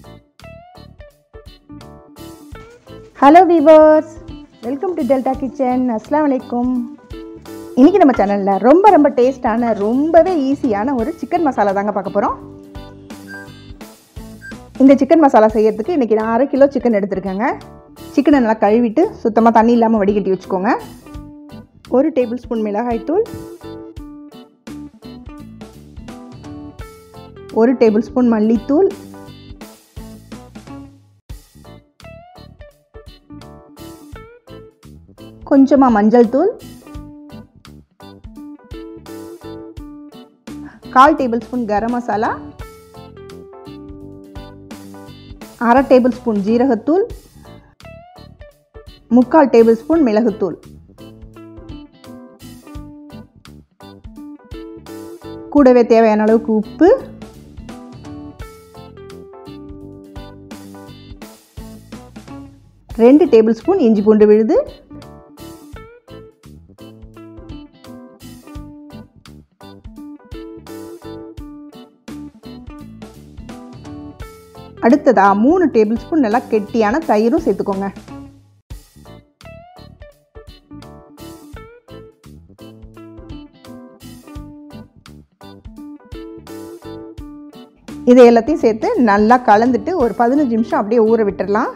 hello viewers welcome to Delta Kitchen அஸ்லாம் வலைக்கும் இன்றைக்கி நம்ம சேனலில் ரொம்ப ரொம்ப டேஸ்டான ரொம்பவே ஈஸியான ஒரு சிக்கன் மசாலா தாங்க பார்க்க போகிறோம் இந்த சிக்கன் மசாலா செய்யறதுக்கு இன்றைக்கி நான் அரை கிலோ சிக்கன் எடுத்திருக்கேங்க சிக்கனை நல்லா கழுவிட்டு சுத்தமாக தண்ணி இல்லாமல் வடிகட்டி வச்சுக்கோங்க ஒரு டேபிள் ஸ்பூன் மிளகாய்த்தூள் ஒரு டேபிள் ஸ்பூன் மல்லித்தூள் கொஞ்சமாக மஞ்சள் தூள் கால் டேபிள் ஸ்பூன் கரம் மசாலா அரை டேபிள் ஸ்பூன் ஜீரகத்தூள் முக்கால் டேபிள் ஸ்பூன் மிளகுத்தூள் கூடவே தேவையான அளவுக்கு உப்பு ரெண்டு டேபிள் ஸ்பூன் இஞ்சி பூண்டு விழுது அடுத்ததா மூணு டேபிள் ஸ்பூன் நல்லா கெட்டியான தயிரும் சேர்த்துக்கோங்க இதை எல்லாத்தையும் சேர்த்து நல்லா கலந்துட்டு ஒரு பதினஞ்சு நிமிஷம் அப்படியே ஊற விட்டுடலாம்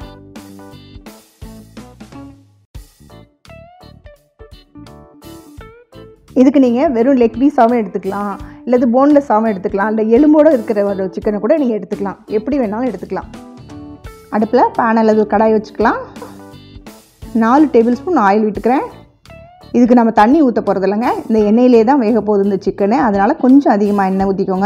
இதுக்கு நீங்கள் வெறும் லெக் பீஸாகவும் எடுத்துக்கலாம் இல்லது போன்லெஸ்ஸாகவும் எடுத்துக்கலாம் இல்லை எலும்போடு இருக்கிற ஒரு சிக்கனை கூட நீங்கள் எடுத்துக்கலாம் எப்படி வேணாலும் எடுத்துக்கலாம் அடுப்பில் பேன் அல்லது கடாய் வச்சுக்கலாம் நாலு டேபிள் ஸ்பூன் ஆயில் விட்டுக்கிறேன் இதுக்கு நம்ம தண்ணி ஊற்ற போகிறது இல்லைங்க இந்த எண்ணெயிலே தான் வேக போகுது இந்த சிக்கனு அதனால் கொஞ்சம் அதிகமாக எண்ணெய் ஊற்றிக்கோங்க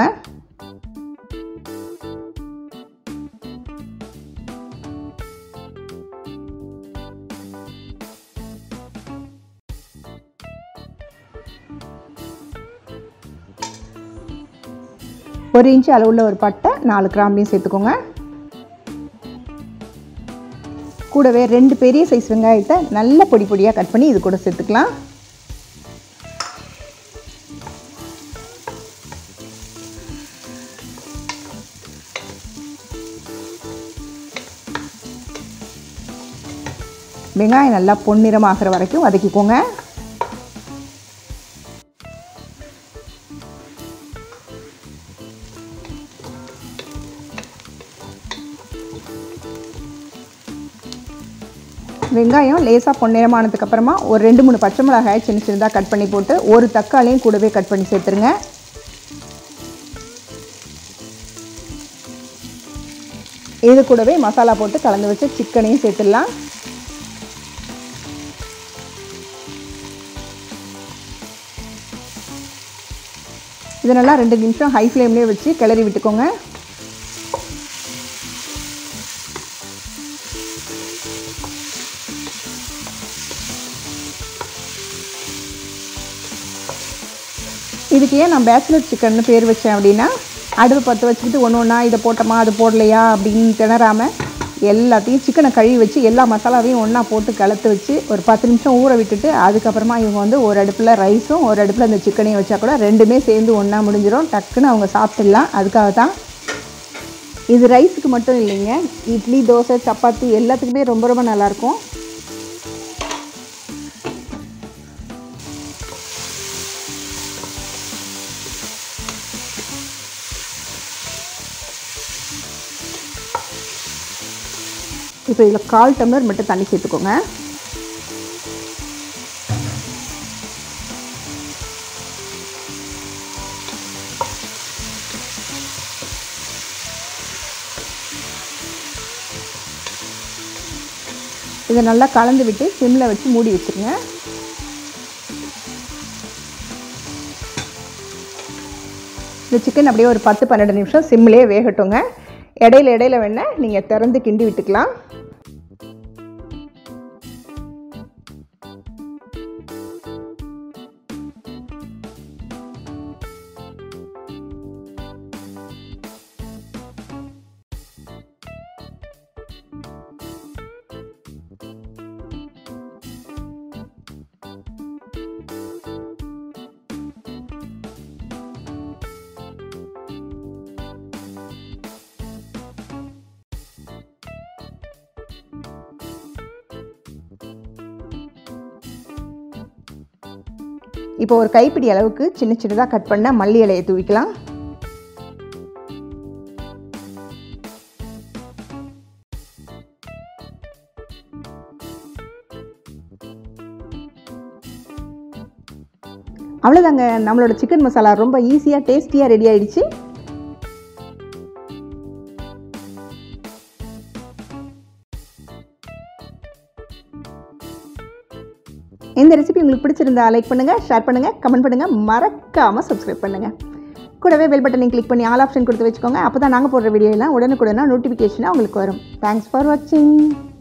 ஒரு இன்ச்சு அளவுள்ள ஒரு பட்டை நாலு கிராம்பையும் சேர்த்துக்கோங்க கூடவே ரெண்டு பெரிய சைஸ் வெங்காயத்தை நல்ல பொடி பொடியாக கட் பண்ணி இது கூட சேர்த்துக்கலாம் வெங்காயம் நல்லா பொன்னிறமாகிற வரைக்கும் வதக்கிக்கோங்க வெங்காயம் லேசாக பொன்னிறமானதுக்கு அப்புறமா ஒரு ரெண்டு மூணு பச்சை மிளகாய் சின்ன சின்னதாக கட் பண்ணி போட்டு ஒரு தக்காளியும் கூடவே கட் பண்ணி சேர்த்துருங்க இது கூடவே மசாலா போட்டு கலந்து வச்சு சிக்கனையும் சேர்த்துடலாம் இதனெல்லாம் ரெண்டு நிமிஷம் ஹை ஃப்ளேம்லேயே வச்சு கிளறி விட்டுக்கோங்க இதுக்கு ஏன் நான் பேச்சுலர் சிக்கன் பேர் வச்சேன் அப்படின்னா அடுப்பு பற்ற வச்சுக்கிட்டு ஒன்று ஒன்றா இதை போட்டோமா அது போடலையா அப்படின்னு திணறாமல் எல்லாத்தையும் சிக்கனை கழுவி வச்சு எல்லா மசாலாவையும் ஒன்றா போட்டு கலத்து வச்சு ஒரு பத்து நிமிஷம் ஊற விட்டுட்டு அதுக்கப்புறமா இவங்க வந்து ஒரு அடுப்பில் ரைஸும் ஒரு அடுப்பில் அந்த சிக்கனையும் வச்சா கூட ரெண்டுமே சேர்ந்து ஒன்றா முடிஞ்சிடும் டக்குன்னு அவங்க சாப்பிட்டுடலாம் அதுக்காக தான் இது ரைஸுக்கு மட்டும் இல்லைங்க இட்லி தோசை சப்பாத்தி எல்லாத்துக்குமே ரொம்ப ரொம்ப நல்லாயிருக்கும் இப்போ இதில் கால் டம்ளர் மட்டும் தண்ணி சேர்த்துக்கோங்க இதை நல்லா கலந்து விட்டு சிம்மில் வச்சு மூடி வச்சுருங்க இந்த சிக்கன் அப்படியே ஒரு பத்து பன்னெண்டு நிமிஷம் சிம்லேயே வேகட்டுங்க இடையில இடையில வேணால் நீங்கள் திறந்து கிண்டி விட்டுக்கலாம் இப்போ ஒரு கைப்பிடி அளவுக்கு சின்ன சின்னதாக கட் பண்ண மல்லி இலையை தூவிக்கலாம் அவ்வளோதாங்க நம்மளோட சிக்கன் மசாலா ரொம்ப ஈஸியாக டேஸ்டியாக ரெடி ஆயிடுச்சு இந்த ரெசிபி உங்களுக்கு பிடிச்சிருந்தா லைக் பண்ணுங்கள் ஷேர் பண்ணுங்கள் கமெண்ட் பண்ணுங்கள் மறக்காமல் சப்ஸ்கிரைப் பண்ணுங்கள் கூடவே பெல் பட்டனை கிளிக் பண்ணி ஆல் ஆப்ஷன் கொடுத்து வச்சுக்கோங்க அப்போ தான் நாங்கள் போடுற வீடியோ எல்லாம் உடனுக்குடனே நோட்டிஃபிகேஷனாக உங்களுக்கு வரும் தேங்க்ஸ் ஃபார் வாட்சிங்